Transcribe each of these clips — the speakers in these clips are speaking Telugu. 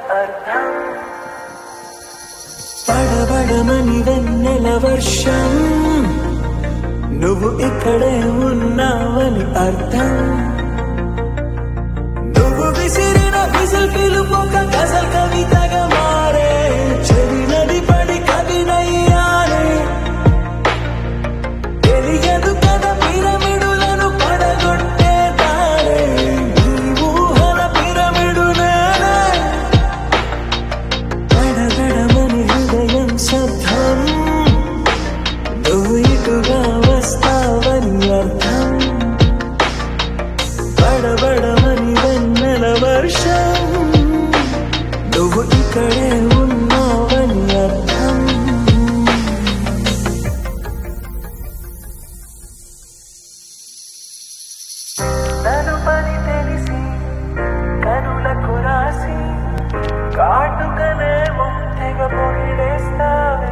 అర్థం పడబడమని వెన్నెల వర్షం నువ్వు ఇక్కడే ఉన్నావని అర్థం నువ్వు విసిరిన విసిల్ పిలుపొక గజల్ కవితగా మారే చెవి నది పడి కవినయ్యానే తెలియదు కదా పిరమిడులను పడగొట్టే దారే నీ ఊహల పిరమిడు నేనే గడగడమని హృదయం శబ్దం నువ్వు ఇటుగా వస్తావని అర్థం బడబడమని వెన్నెల వర్షం నువ్వు ఇక్కడే ఉన్నావని అర్థం నన్ను పని తెలిసి కనులకు రాసి కాటుకనే తెగ పొగిడేస్తావే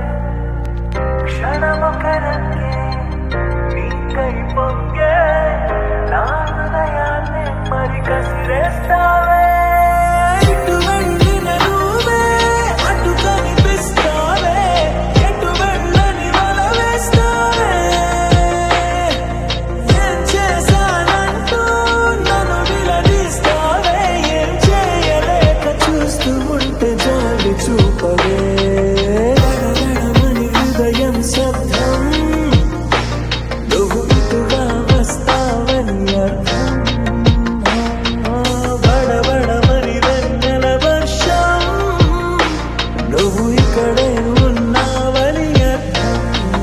క్షణమొకరంగే నీకై పొంగే నా హృదయాన్ని మరి కసిరేస్తావే ఇటు వెళ్ళిన నువ్వే అటు కనిపిస్తావే ఎటు వెళ్ళని వల వేస్తావే ఏం చేశానంటూ నన్ను విలదీస్తావే ఏం చేయలేక చూస్తూ ఉంటే జాలి చూపవే గడగడమని హృదయం శబ్దం నువ్వు ఇటుగా వస్తావని అర్థం బడబడమని వెన్నెల వర్షం నువ్వు ఇక్కడే ఉన్నావని అర్థం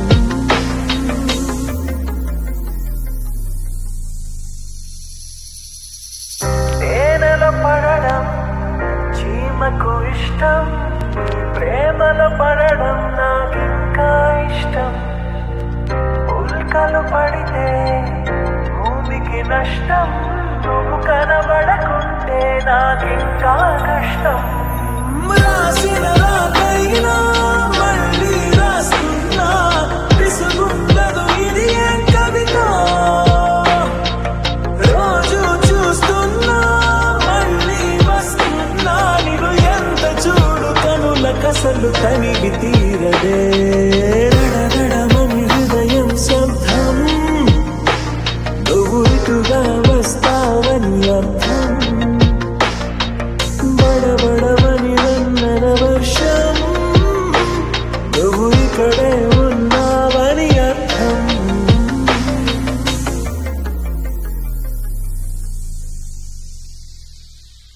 తేనెల పడడం చీమకు ఇష్టం ప్రేమలో పడడం నాకింకా ఇష్టం ఉల్కలు పడితే భూమికి నష్టం నువ్వు కనబడకుంటే నాకింకా కష్టం రాసిన రాకైనా